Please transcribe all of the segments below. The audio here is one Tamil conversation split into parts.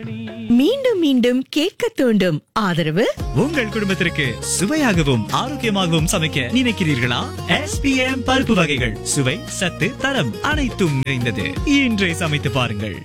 மீண்டும் மீண்டும் கேட்க தூண்டும் ஆதரவு உங்கள் குடும்பத்திற்கு சுவையாகவும் ஆரோக்கியமாகவும் சமைக்க நினைக்கிறீர்களா எஸ்பிஎம் பருப்பு வகைகள் சுவை சத்து தரம் அனைத்தும் நிறைந்தது இன்றே சமைத்து பாருங்கள்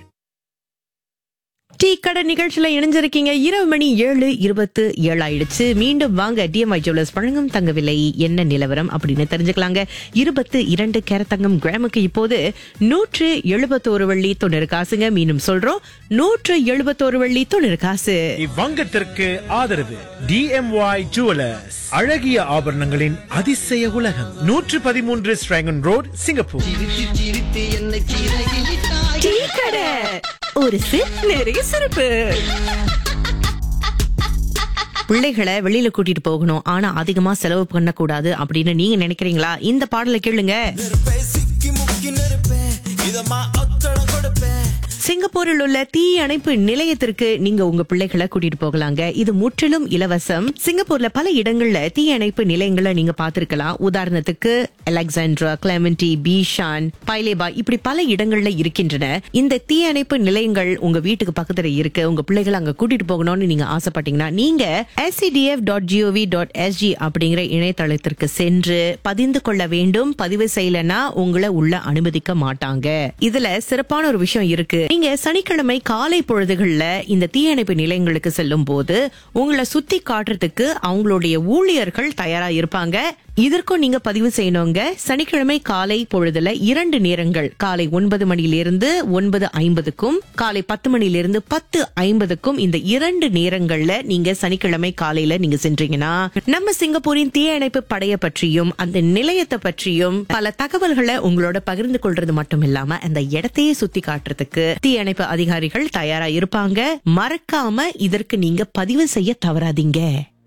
டீ கடை நிகழ்ச்சியில இணைஞ்சிருக்கீங்க இரவு மணி ஏழு இருபத்து ஏழு ஆயிடுச்சு மீண்டும் வாங்க டிஎம்ஐ ஜுவல்லர்ஸ் வழங்கும் தங்க விலை என்ன நிலவரம் அப்படின்னு தெரிஞ்சுக்கலாங்க இருபத்து இரண்டு கேரட் தங்கம் கிராமுக்கு இப்போது நூற்று எழுபத்தோரு வள்ளி தொண்ணூறு காசுங்க மீண்டும் சொல்றோம் நூற்று எழுபத்தோரு வள்ளி தொண்ணூறு காசு இவ்வங்கத்திற்கு ஆதரவு டிஎம்ஒய் ஜுவலர்ஸ் அழகிய ஆபரணங்களின் அதிசய உலகம் நூற்று பதிமூன்று ஸ்ட்ராங்கன் ரோட் சிங்கப்பூர் டீ கடை ஒரு சிப் நிறைய சிறப்பு பிள்ளைகளை வெளியில கூட்டிட்டு போகணும் ஆனா அதிகமா செலவு பண்ணக்கூடாது அப்படின்னு நீங்க நினைக்கிறீங்களா இந்த பாடலை கேளுங்க சிங்கப்பூரில் உள்ள தீ அணைப்பு நிலையத்திற்கு நீங்க உங்க பிள்ளைகளை கூட்டிட்டு போகலாங்க இது முற்றிலும் இலவசம் சிங்கப்பூர்ல பல இடங்கள்ல தீ அணைப்பு நிலையங்களை நீங்க பார்த்திருக்கலாம் உதாரணத்துக்கு அலெக்சாண்ட்ரா கிளமெண்டி பீஷான் பைலேபா இப்படி பல இடங்கள்ல இருக்கின்றன இந்த தீ அணைப்பு நிலையங்கள் உங்க வீட்டுக்கு பக்கத்துல இருக்கு உங்க பிள்ளைகளை அங்க கூட்டிட்டு போகணும்னு நீங்க ஆசைப்பட்டீங்கன்னா நீங்க S C D F dot G O V dot S G அப்படிங்கிற இணையதளத்திற்கு சென்று பதிந்து கொள்ள வேண்டும் பதிவு செய்யலன்னா உங்களை உள்ள அனுமதிக்க மாட்டாங்க இதுல சிறப்பான ஒரு விஷயம் இருக்கு நீங்க சனிக்கிழமை காலை பொழுதுகள்ல இந்த தீயணைப்பு நிலையங்களுக்கு செல்லும் போது உங்களை சுத்தி காட்டுறதுக்கு அவங்களுடைய ஊழியர்கள் தயாரா இருப்பாங்க இதற்கும் நீங்க பதிவு செய்யணுங்க சனிக்கிழமை காலை பொழுதுல இரண்டு நேரங்கள் காலை ஒன்பது மணியிலிருந்து ஒன்பது ஐம்பதுக்கும் காலை பத்து மணியிலிருந்து பத்து ஐம்பதுக்கும் இந்த இரண்டு நேரங்கள்ல நீங்க சனிக்கிழமை காலையில நீங்க சென்றீங்கன்னா நம்ம சிங்கப்பூரின் தீயணைப்பு படைய பற்றியும் அந்த நிலையத்தை பற்றியும் பல தகவல்களை உங்களோட பகிர்ந்து கொள்றது மட்டும் இல்லாம அந்த இடத்தையே சுத்தி காட்டுறதுக்கு தீயணைப்பு அதிகாரிகள் தயாரா இருப்பாங்க மறக்காம இதற்கு நீங்க பதிவு செய்ய தவறாதீங்க